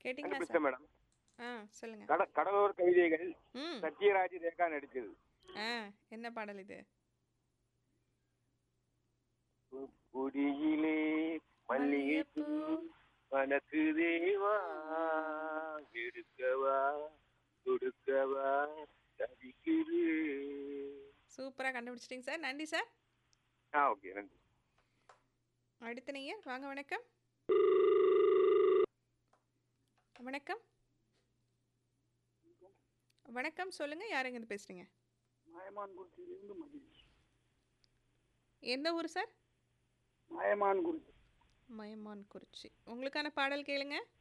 கேட்டிங்களா கண்டுபிடிச்ச sir madam ஆ சொல்லுங்க கட கடலூர் கவிதைகள் ம் சத்யராஜ் ரேகா நடிச்சது ஆ என்ன பாடல் இது குடியிலே மல்லிகைப்பூ மனக்கு தேவா எடுக்கவா கொடுக்கவா தவிக்குது சூப்பராக கண்டுபிடிச்சிட்டிங்க சார் நன்றி சார் ஆ ஓகே நன்றி அடுத்த நீங்கள் வாங்க வணக்கம் வணக்கம் வணக்கம் சொல்லுங்க யாருங்க இது பேசுறீங்க மாயமான்குறிச்சியிலிருந்து மகிழ்ச்சி எந்த ஊர் சார் மாயமான்குறிச்சி மயமான் குறிச்சி உங்களுக்கான பாடல் கேளுங்க